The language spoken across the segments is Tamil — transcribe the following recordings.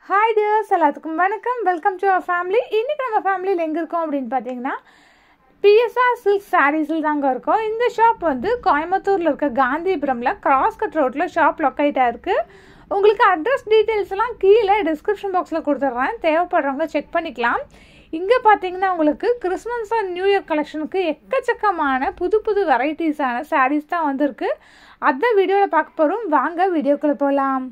ஹாய் டியர்ஸ் எல்லாத்துக்கும் வணக்கம் வெல்கம் டு அவர் ஃபேமிலி இன்றைக்கி நம்ம ஃபேமிலியில் எங்கே இருக்கோம் அப்படின்னு பார்த்தீங்கன்னா பிஎஸ்ஆர் சில்க் சாரீஸில் தாங்க இருக்கோம் இந்த ஷாப் வந்து கோயம்புத்தூரில் இருக்க காந்திபுரமில் கிராஸ் கட் ரோட்டில் ஷாப் லொக்கேட்டாக இருக்குது உங்களுக்கு அட்ரஸ் டீட்டெயில்ஸ் எல்லாம் கீழே டிஸ்கிரிப்ஷன் பாக்ஸில் கொடுத்துட்றேன் தேவைப்படுறவங்க செக் பண்ணிக்கலாம் இங்கே பார்த்தீங்கன்னா உங்களுக்கு கிறிஸ்மஸ் அண்ட் நியூ இயர் கலெக்ஷனுக்கு எக்கச்சக்கமான புது புது வெரைட்டிஸான சாரீஸ் தான் வந்திருக்கு அதை வீடியோவில் பார்க்க போகிறோம் வாங்க வீடியோக்குள்ளே போகலாம்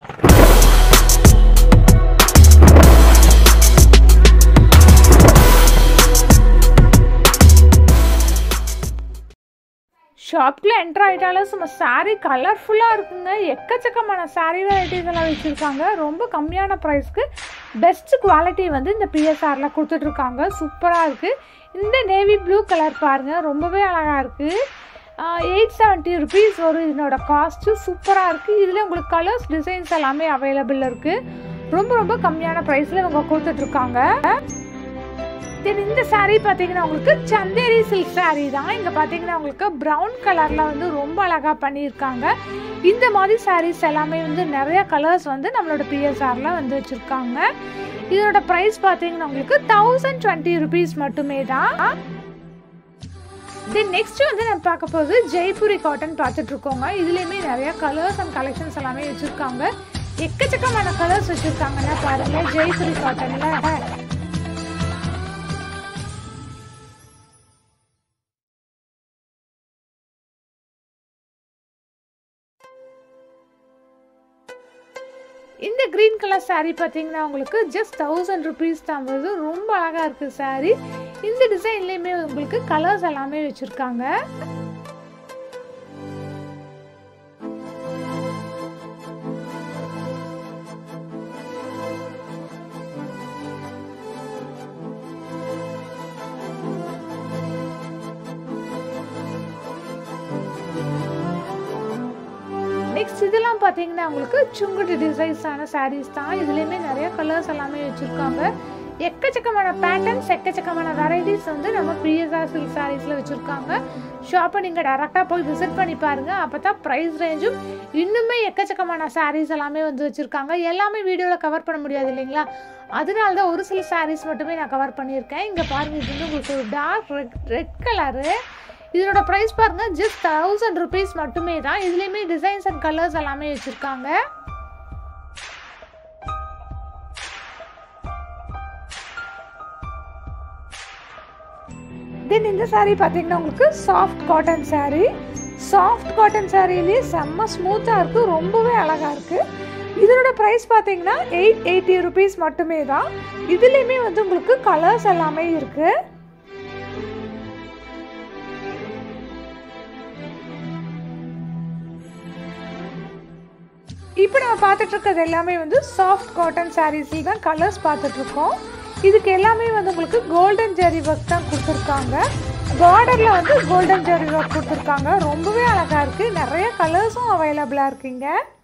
ஷாப்குள்ளே என்ட்ரு ஆகிட்டாலும் சும்மா சாரீ கலர்ஃபுல்லாக இருக்குங்க எக்கச்சக்கமான சாரீ வெரைட்டிஸ் எல்லாம் வச்சுருக்காங்க ரொம்ப கம்மியான ப்ரைஸ்க்கு பெஸ்ட் குவாலிட்டி வந்து இந்த பிஎஸ்ஆரில் கொடுத்துட்ருக்காங்க சூப்பராக இருக்குது இந்த நேவி ப்ளூ கலர் பாருங்கள் ரொம்பவே அழகாக இருக்குது எயிட் செவன்ட்டி ருபீஸ் வரும் இதனோட காஸ்ட்டு சூப்பராக இருக்குது இதில் உங்களுக்கு கலர்ஸ் டிசைன்ஸ் எல்லாமே அவைலபிள் இருக்குது ரொம்ப ரொம்ப கம்மியான ப்ரைஸில் இவங்க கொடுத்துட்ருக்காங்க தென் இந்த சாரீ பார்த்தீங்கன்னா உங்களுக்கு சந்தேரி சில்க் சாரீ தான் இங்கே பார்த்தீங்கன்னா உங்களுக்கு ப்ரௌன் கலரில் வந்து ரொம்ப அழகாக பண்ணியிருக்காங்க இந்த மாதிரி சாரீஸ் எல்லாமே வந்து நிறைய கலர்ஸ் வந்து நம்மளோட பிஎஸ்ஆரில் வந்து வச்சுருக்காங்க இதோட ப்ரைஸ் பார்த்தீங்கன்னா உங்களுக்கு தௌசண்ட் டுவெண்ட்டி ருபீஸ் மட்டுமே தான் தென் நெக்ஸ்ட் வந்து நம்ம பார்க்க போகிறது ஜெய்ப்பூரி காட்டன் பார்த்துட்டு இருக்கோங்க இதுலேயுமே நிறைய கலர்ஸ் அண்ட் கலெக்ஷன்ஸ் எல்லாமே வச்சுருக்காங்க எக்கச்சக்கமான கலர்ஸ் வச்சுருக்காங்கன்னா பாருங்கள் ஜெய்ப்பூரி காட்டனில் இந்த க்ரீன் கலர் சாரீ பார்த்தீங்கன்னா உங்களுக்கு ஜஸ்ட் தௌசண்ட் ருபீஸ் தான் வருது ரொம்ப அழகாக இருக்குது சாரீ இந்த டிசைன்லேயுமே உங்களுக்கு கலர்ஸ் எல்லாமே வச்சுருக்காங்க நெக்ஸ்ட் இதெல்லாம் பார்த்தீங்கன்னா உங்களுக்கு சுங்குடி டிசைன்ஸான சாரீஸ் தான் இதுலேயுமே நிறைய கலர்ஸ் எல்லாமே வச்சுருக்காங்க எக்கச்சக்கமான பேட்டர்ன்ஸ் எக்கச்சக்கமான வெரைட்டிஸ் வந்து நம்ம பிஎஸ்ஆர் சில்க் சாரீஸில் வச்சுருக்காங்க ஷாப்பை நீங்கள் டேரெக்டாக போய் விசிட் பண்ணி பாருங்கள் அப்போ தான் ப்ரைஸ் ரேஞ்சும் இன்னுமே எக்கச்சக்கமான சாரீஸ் எல்லாமே வந்து வச்சுருக்காங்க எல்லாமே வீடியோவில் கவர் பண்ண முடியாது இல்லைங்களா அதனால தான் ஒரு சில சாரீஸ் மட்டுமே நான் கவர் பண்ணியிருக்கேன் இங்கே பாருங்கள் இது வந்து உங்களுக்கு ஒரு டார்க் ரெட் ரெட் கலரு இதனோட ப்ரைஸ் பாருங்கள் ஜஸ்ட் தௌசண்ட் ருபீஸ் மட்டுமே தான் இதுலேயுமே டிசைன்ஸ் அண்ட் கலர்ஸ் எல்லாமே வச்சுருக்காங்க தென் இந்த சாரீ பார்த்தீங்கன்னா உங்களுக்கு soft cotton sari soft cotton சாரீலேயே செம்ம ஸ்மூத்தாக இருக்குது ரொம்பவே அழகாக இருக்குது இதனோட ப்ரைஸ் பார்த்தீங்கன்னா எயிட் எயிட்டி ருபீஸ் மட்டுமே தான் இதுலேயுமே வந்து உங்களுக்கு கலர்ஸ் எல்லாமே இருக்குது இப்போ நம்ம பார்த்துட்டு இருக்கிறது எல்லாமே வந்து சாஃப்ட் காட்டன் சாரீஸில் தான் கலர்ஸ் பார்த்துட்ருக்கோம் இதுக்கு எல்லாமே வந்து உங்களுக்கு கோல்டன் ஜெரி ஒர்க் தான் கொடுத்துருக்காங்க பார்டரில் வந்து கோல்டன் ஜெரி ஒர்க் கொடுத்துருக்காங்க ரொம்பவே அழகாக இருக்குது நிறைய கலர்ஸும் அவைலபிளாக இருக்குங்க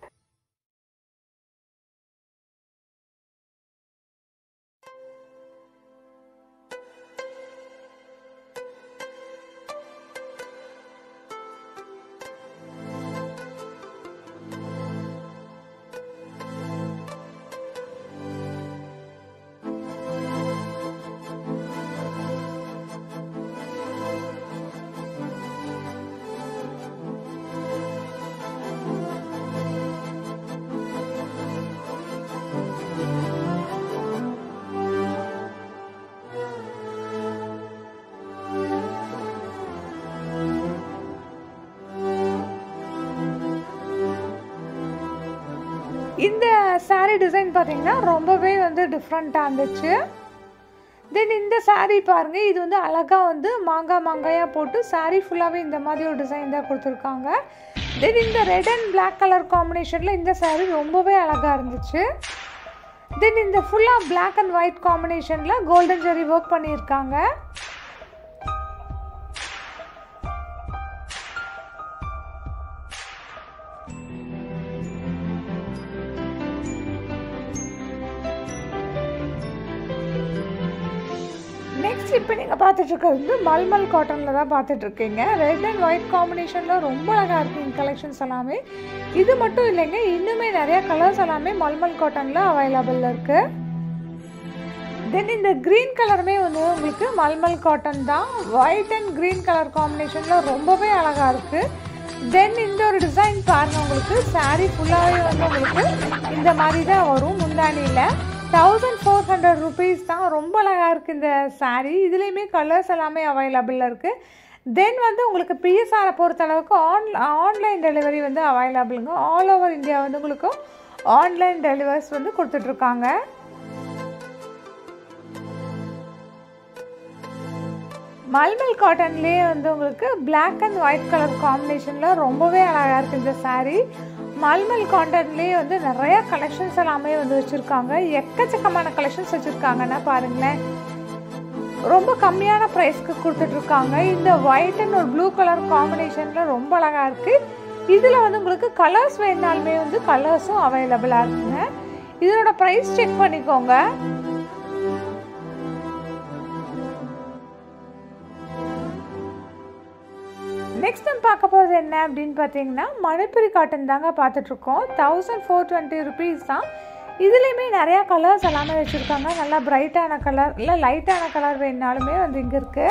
இந்த சாரீ டிசைன் பார்த்தீங்கன்னா ரொம்பவே வந்து டிஃப்ரெண்ட்டாக இருந்துச்சு தென் இந்த சாரீ பாருங்கள் இது வந்து அழகாக வந்து மாங்காய் மாங்காயாக போட்டு சாரீ ஃபுல்லாகவே இந்த மாதிரி ஒரு டிசைன் தான் கொடுத்துருக்காங்க தென் இந்த ரெட் அண்ட் பிளாக் கலர் காம்பினேஷனில் இந்த சாரீ ரொம்பவே அழகாக இருந்துச்சு தென் இந்த ஃபுல்லாக பிளாக் அண்ட் ஒயிட் காம்பினேஷனில் கோல்டன் ஜெரி ஒர்க் பண்ணியிருக்காங்க நெக்ஸ்ட் இப்போ நீங்கள் பார்த்துட்டு இருக்கிறது வந்து மல்மல் காட்டனில் தான் பார்த்துட்டு இருக்கீங்க ரெட் அண்ட் ஒயிட் காம்பினேஷனில் ரொம்ப அழகாக இருக்குங்க கலெக்ஷன்ஸ் எல்லாமே இது மட்டும் இல்லைங்க இன்னுமே நிறைய கலர்ஸ் எல்லாமே மல்மல் காட்டனில் அவைலபிள் இருக்குது தென் இந்த க்ரீன் கலருமே வந்து உங்களுக்கு மல்மல் காட்டன் தான் ஒயிட் அண்ட் க்ரீன் கலர் காம்பினேஷனில் ரொம்பவே அழகாக இருக்குது தென் இந்த ஒரு டிசைன் பாருங்கள் உங்களுக்கு சாரீ ஃபுல்லாகவே வந்து உங்களுக்கு இந்த மாதிரி தான் வரும் முந்தானியில் தௌசண்ட் ஃபோர் ஹண்ட்ரட் ருபீஸ் தான் ரொம்ப அழகாக இருக்குது இந்த சாரீ இதுலேயுமே கலர்ஸ் எல்லாமே அவைலபிளில் இருக்குது தென் வந்து உங்களுக்கு பிஎஸ்ஆரை பொறுத்தளவுக்கு ஆன் ஆன்லைன் டெலிவரி வந்து அவைலபிளுங்க ஆல் ஓவர் இந்தியா வந்து உங்களுக்கு ஆன்லைன் டெலிவரிஸ் வந்து கொடுத்துட்ருக்காங்க மல்மல் காட்டன்லேயே வந்து உங்களுக்கு பிளாக் அண்ட் ஒயிட் கலர் காம்பினேஷனில் ரொம்பவே அழகாக இருக்குது இந்த சாரீ மல்மல் காட்டன்லேயே வந்து நிறைய கலெக்ஷன்ஸ் எல்லாமே வந்து வச்சுருக்காங்க எக்கச்சக்கமான கலெக்ஷன்ஸ் வச்சுருக்காங்கன்னா பாருங்களேன் ரொம்ப கம்மியான ப்ரைஸ்க்கு கொடுத்துட்ருக்காங்க இந்த ஒயிட் அண்ட் ஒரு ப்ளூ கலர் காம்பினேஷனில் ரொம்ப அழகாக இருக்குது இதில் வந்து உங்களுக்கு கலர்ஸ் வேணுனாலுமே வந்து கலர்ஸும் அவைலபிளாக இருக்குங்க இதனோட ப்ரைஸ் செக் பண்ணிக்கோங்க நெக்ஸ்ட் நம்ம பார்க்க போகிறது என்ன அப்படின்னு பார்த்தீங்கன்னா மணிப்புரி காட்டன் தாங்க பார்த்துட்ருக்கோம் தௌசண்ட் ஃபோர் டுவெண்ட்டி ருபீஸ் தான் இதுலேயுமே நிறையா கலர்ஸ் எல்லாமே வச்சுருக்காங்க நல்லா பிரைட்டான கலர் இல்லை லைட்டான கலர் வேணுனாலுமே வந்து இங்கே இருக்குது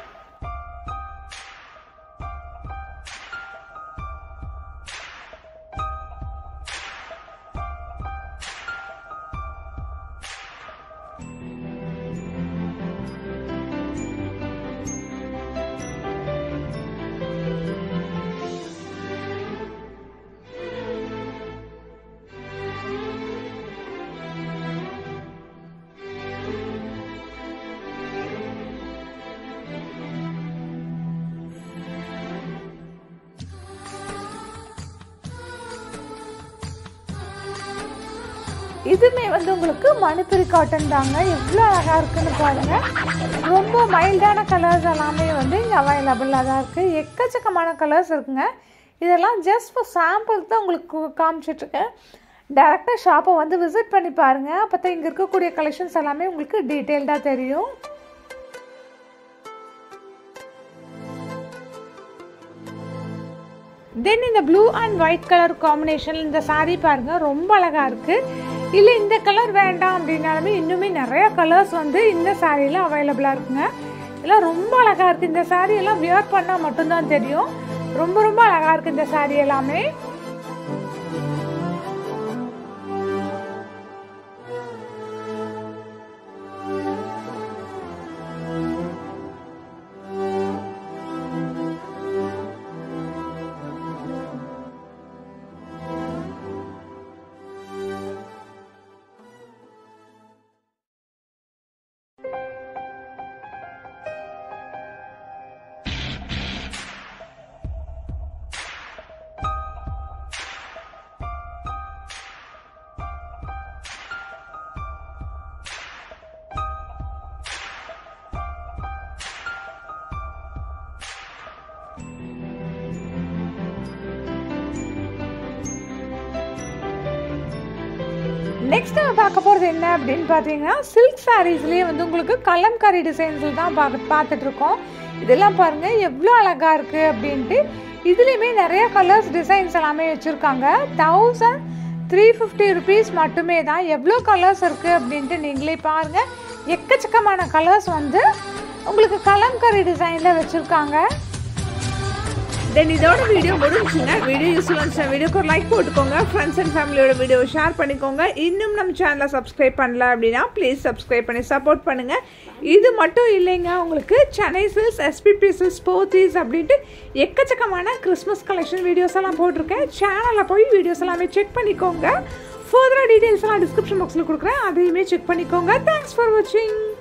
இதுமே வந்து உங்களுக்கு மணிப்புரி காட்டன் தாங்க எவ்வளோ அழகாக இருக்குன்னு பாருங்க ரொம்ப மைல்டான கலர்ஸ் எல்லாமே வந்து இங்கே அவைலபிளாக தான் இருக்குது எக்கச்சக்கமான கலர்ஸ் இருக்குங்க இதெல்லாம் ஜஸ்ட் ஃபார் சாம்பிள் தான் உங்களுக்கு காமிச்சிட்ருக்கேன் டேரெக்டாக ஷாப்பை வந்து விசிட் பண்ணி பாருங்கள் அப்போ தான் இங்கே இருக்கக்கூடிய கலெக்ஷன்ஸ் எல்லாமே உங்களுக்கு டீட்டெயில்டாக தெரியும் தென் இந்த blue and white colour combination இந்த சாரீ பாருங்கள் ரொம்ப அழகாக இருக்குது இல்லை இந்த கலர் வேண்டாம் அப்படின்னாலுமே இன்னுமே நிறைய கலர்ஸ் வந்து இந்த சாரியில் அவைலபிளாக இருக்குங்க இதெல்லாம் ரொம்ப அழகாக இருக்குது இந்த சாரீ எல்லாம் வியர் பண்ணால் மட்டும்தான் தெரியும் ரொம்ப ரொம்ப அழகாக இருக்குது இந்த சாரீ எல்லாமே நெக்ஸ்ட் நம்ம பார்க்க போகிறது என்ன அப்படின்னு பார்த்தீங்கன்னா சில்க் சாரீஸ்லேயே வந்து உங்களுக்கு கலம்காரி டிசைன்ஸில் தான் பார்க்க பார்த்துட்ருக்கோம் இதெல்லாம் பாருங்கள் எவ்வளோ அழகாக இருக்குது அப்படின்ட்டு இதுலேயுமே நிறைய கலர்ஸ் டிசைன்ஸ் எல்லாமே வச்சுருக்காங்க தௌசண்ட் த்ரீ ஃபிஃப்டி ருபீஸ் மட்டுமே தான் எவ்வளோ கலர்ஸ் இருக்குது அப்படின்ட்டு நீங்களே பாருங்கள் எக்கச்சக்கமான கலர்ஸ் வந்து உங்களுக்கு கலம்கரி டிசைனில் வச்சுருக்காங்க தென் இதோட வீடியோ முடிஞ்சுங்க வீடியோ யூஸ்ஃபுல் இருந்துச்சு வீடியோக்கு ஒரு லைக் போட்டுக்கோங்க ஃப்ரெண்ட்ஸ் அண்ட் ஃபேமிலியோட வீடியோ ஷேர் பண்ணிக்கோங்க இன்னும் நம்ம சேனலை சப்ஸ்கிரைப் பண்ணல அப்படின்னா ப்ளீஸ் சப்ஸ்கிரைப் பண்ணி சப்போர்ட் பண்ணுங்க இது மட்டும் இல்லைங்க உங்களுக்கு சென்னை சில்ஸ் எஸ்பிபி சில்ஸ் போத்தீஸ் அப்படின்ட்டு எக்கச்சக்கமான கிறிஸ்மஸ் கலெக்ஷன் வீடியோஸ் எல்லாம் போட்டிருக்கேன் சேனலில் போய் வீடியோஸ் எல்லாமே செக் பண்ணிக்கோங்க ஃபர்தராக டீட்டெயில்ஸ் எல்லாம் டிஸ்கிரிப்ஷன் பாக்ஸில் கொடுக்குறேன் அதையுமே செக் பண்ணிக்கோங்க தேங்க்ஸ் ஃபார் வாட்சிங்